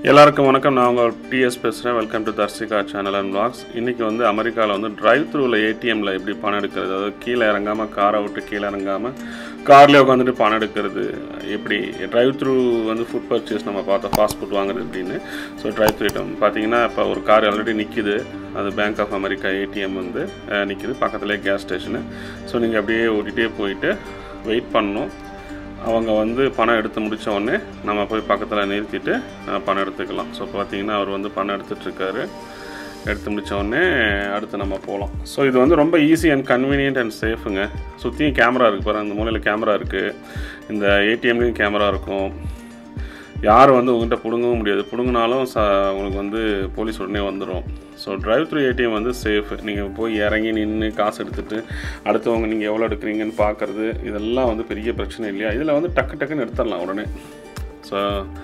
எல்லாருக்கும் வணக்கம் நான் உங்கள் டிஎஸ் பேசுகிறேன் welcome to Tharsika channel and vlogs இன்றைக்கி வந்து அமெரிக்காவில் வந்து டிரைவ் த்ரூவில் ஏடிஎம்மில் எப்படி பணம் எடுக்கிறது அதாவது கீழே இறங்காமல் காரை விட்டு கீழே இறங்காமல் கார்லேயே உட்காந்துட்டு பணம் எடுக்கிறது எப்படி டிரைவ் த்ரூ வந்து ஃபுட் பர்ச்சேஸ் நம்ம பார்த்தோம் ஃபாஸ்ட் ஃபுட் வாங்குறது எப்படின்னு ஸோ டிரைவ் த்ரூ ஐட்டம் பார்த்தீங்கன்னா இப்போ ஒரு கார் ஆல்ரெடி நிற்கிது அது பேங்க் ஆஃப் அமெரிக்கா ஏடிஎம் வந்து நிற்கிது பக்கத்துலேயே கேஸ் ஸ்டேஷனு ஸோ நீங்கள் அப்படியே ஓட்டிகிட்டே போயிட்டு வெயிட் பண்ணணும் அவங்க வந்து பணம் எடுத்து முடிச்ச உடனே நம்ம போய் பக்கத்தில் நிறுத்திட்டு அஹ், பணம் எடுத்துக்கலாம் ஸோ பார்த்தீங்கன்னா அவர் வந்து பணம் எடுத்துட்ருக்காரு எடுத்து முடிச்ச உடனே அடுத்து நம்ம போகலாம் ஸோ இது வந்து ரொம்ப ஈஸி அண்ட் கன்வீனியன்ட் அண்ட் சேஃபுங்க சுற்றியும் கேமரா இருக்குது பாருங்க அந்த மூலையில் கேமரா இருக்குது இந்த ஏடிஎம்லேயும் கேமரா இருக்கும் யார் வந்து உங்கள்கிட்ட பிடுங்கவும் முடியாது பிடுங்கினாலும் ச உங்களுக்கு வந்து போலீஸ் உடனே வந்துடும் ஸோ டிரைவ் த்ரூ ஏடிஎம் வந்து சேஃப் நீங்கள் போய் இறங்கி நின்று காசு எடுத்துகிட்டு அடுத்தவங்க நீங்கள் எவ்வளோ எடுக்கிறீங்கன்னு பார்க்குறது இதெல்லாம் வந்து பெரிய பிரச்சனை இல்லையா இதில் வந்து டக்கு டக்குன்னு எடுத்துடலாம் உடனே ஸோ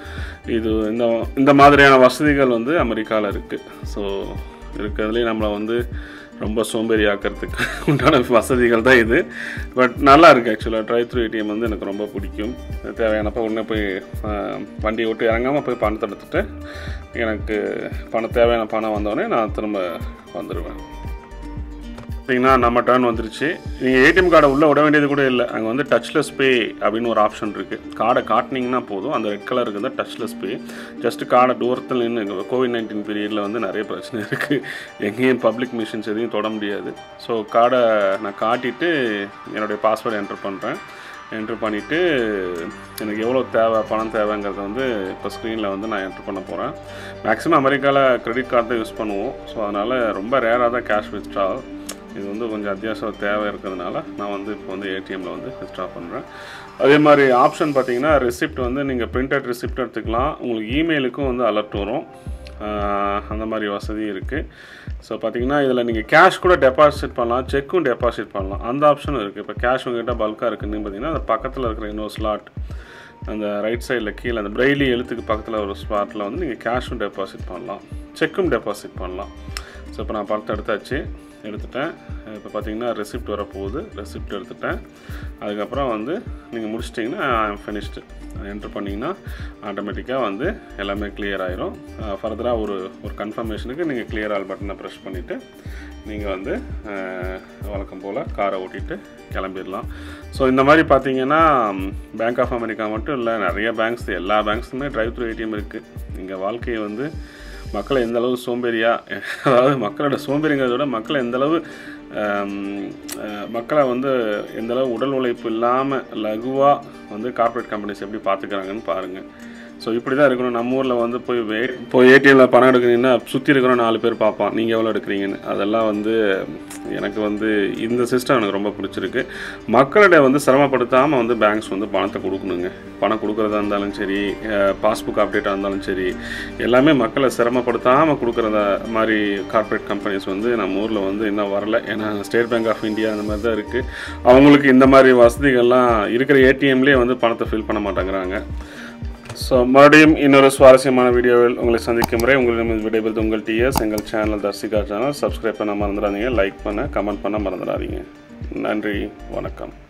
இது இந்த இந்த மாதிரியான வசதிகள் வந்து அமெரிக்காவில் இருக்குது ஸோ இருக்கிறதுலேயே நம்மளை வந்து ரொம்ப சோம்பேறி ஆக்கிறதுக்கு உண்டான வசதிகள் தான் இது பட் நல்லா இருக்குது ஆக்சுவலாக ட்ரைவ் த்ரூ ஏடிஎம் வந்து எனக்கு ரொம்ப பிடிக்கும் தேவையானப்போ உடனே போய் ஆஹ், வண்டியை விட்டு இறங்காமல் போய் பணத்தை எடுத்துட்டு எனக்கு பணம் தேவையான பணம் வந்தோடனே நான் திரும்ப வந்துடுவேன் பார்த்தீங்கன்னா நம்ம டர்ன் வந்துருச்சு நீங்கள் ஏடிஎம் கார்டை உள்ளே விட வேண்டியது கூட இல்லை அங்கே வந்து டச்லெஸ் பே அப்படின்னு ஒரு ஆப்ஷன் இருக்குது கார்டை காட்டினீங்கன்னா போதும் அந்த ரெட் கலர் இருக்குது டச்லெஸ் பே ஜஸ்ட் கார்டை தூரத்தில் நின்று கோவிட் நைன்டீன் பீரியடில் வந்து நிறைய பிரச்சனை இருக்குது எங்கேயும் பப்ளிக் மிஷின்ஸ் எதையும் தொட முடியாது ஸோ கார்டை நான் காட்டிட்டு என்னுடைய பாஸ்வேர்டு என்டர் பண்ணுறேன் என்ட்ரு பண்ணிவிட்டு எனக்கு எவ்வளோ தேவை பணம் தேவைங்கிறத வந்து இப்போ ஸ்க்ரீனில் வந்து நான் என்ட்ரு பண்ண போகிறேன் மேக்ஸிமம் அமெரிக்காவில் கிரெடிட் கார்டு தான் யூஸ் பண்ணுவோம் ஸோ அதனால் ரொம்ப ரேராக தான் கேஷ் வித்ட்ரா இது வந்து கொஞ்சம் அத்தியாவசிய தேவை இருக்கிறதுனால நான் வந்து இப்போ வந்து ஏடிஎம்மில் வந்து வித்ட்ரா பண்ணுறேன் அதே மாதிரி ஆப்ஷன் பார்த்தீங்கன்னா ரெசிப்ட் வந்து நீங்கள் பிரிண்டட் ரெசிப்ட் எடுத்துக்கலாம் உங்களுக்கு இமெயிலுக்கும் வந்து அலர்ட் வரும் ஆஹ் அந்த மாதிரி வசதி இருக்குது ஸோ பார்த்தீங்கன்னா இதில் நீங்கள் கேஷ் கூட டெபாசிட் பண்ணலாம் செக்கும் டெபாசிட் பண்ணலாம் அந்த ஆப்ஷனும் இருக்குது இப்போ கேஷ் உங்ககிட்ட பல்காக இருக்குன்னு பார்த்தீங்கன்னா அந்த பக்கத்தில் இருக்கிற இன்னொரு ஸ்லாட் அந்த ரைட் சைடில் கீழே அந்த பிரெய்லி எழுத்துக்கு பக்கத்தில் ஒரு ஸ்லாட்டில் வந்து நீங்கள் கேஷும் டெபாசிட் பண்ணலாம் செக்கும் டெபாசிட் பண்ணலாம் ஸோ இப்போ நான் பணத்தை எடுத்தாச்சு எடுத்துட்டேன் இப்போ பார்த்தீங்கன்னா ரெசிப்ட் வரப்போகுது ரெசிப்ட் எடுத்துட்டேன் அதுக்கப்புறம் வந்து நீங்கள் முடிச்சிட்டிங்கன்னா ஐம் ஃபினிஷ்டு என்ட்ரு பண்ணிங்கன்னா ஆட்டோமேட்டிக்காக வந்து எல்லாமே கிளியர் ஆயிரும் ஃபர்தராக ஒரு ஒரு கன்ஃபர்மேஷனுக்கு நீங்கள் கிளியர் ஆல் பட்டனை ப்ரெஸ் பண்ணிவிட்டு நீங்கள் வந்து அஹ், வழக்கம் போல் காரை ஓட்டிட்டு கிளம்பிடலாம் ஸோ இந்த மாதிரி பார்த்தீங்கன்னா பேங்க் ஆஃப் அமெரிக்கா மட்டும் இல்லை நிறைய பேங்க்ஸ் எல்லா பேங்க்ஸுமே டிரைவ் த்ரூ ஏடிஎம் இருக்குது இங்கே வாழ்க்கையை வந்து மக்களை எந்த அளவு சோம்பேறியா அதாவது மக்களோட சோம்பேறிங்கிறத விட மக்களை எந்த அளவு ஆம், அஹ், மக்களை வந்து எந்த அளவு உடல் உழைப்பு இல்லாமல் லகுவாக வந்து கார்ப்பரேட் கம்பெனிஸ் எப்படி பார்த்துக்கிறாங்கன்னு பாருங்கள் ஸோ இப்படி தான் இருக்கணும் நம்ம ஊரில் வந்து போய் வே போய் ஏடிஎம்மில் பணம் எடுக்கிறீங்கன்னா சுற்றி இருக்கிற நாலு பேர் பார்ப்பான் நீங்கள் எவ்வளோ எடுக்கிறீங்கன்னு அதெல்லாம் வந்து எனக்கு வந்து இந்த சிஸ்டம் எனக்கு ரொம்ப பிடிச்சிருக்கு மக்களிட வந்து சிரமப்படுத்தாமல் வந்து பேங்க்ஸ் வந்து பணத்தை கொடுக்கணுங்க பணம் கொடுக்குறதா இருந்தாலும் சரி பாஸ்புக் அப்டேட்டாக இருந்தாலும் சரி எல்லாமே மக்களை சிரமப்படுத்தாமல் கொடுக்குறத மாதிரி கார்ப்பரேட் கம்பெனிஸ் வந்து நம்ம ஊரில் வந்து இன்னும் வரல ஏன்னா ஸ்டேட் பேங்க் ஆஃப் இந்தியா அந்த மாதிரி தான் இருக்குது அவங்களுக்கு இந்த மாதிரி வசதிகள்லாம் இருக்கிற ஏடிஎம்லேயே வந்து பணத்தை ஃபில் பண்ண மாட்டேங்கிறாங்க ஸோ மறுபடியும் இன்னொரு சுவாரஸ்யமான வீடியோவில் உங்களை சந்திக்கும் முறை உங்களிடம் விடைபெறுது உங்கள் டிஎஸ் எங்கள் சேனல் தர்சிகா சேனல் சப்ஸ்கிரைப் பண்ண மறந்துடாதீங்க லைக் பண்ண கமெண்ட் பண்ண மறந்துடாதீங்க நன்றி வணக்கம்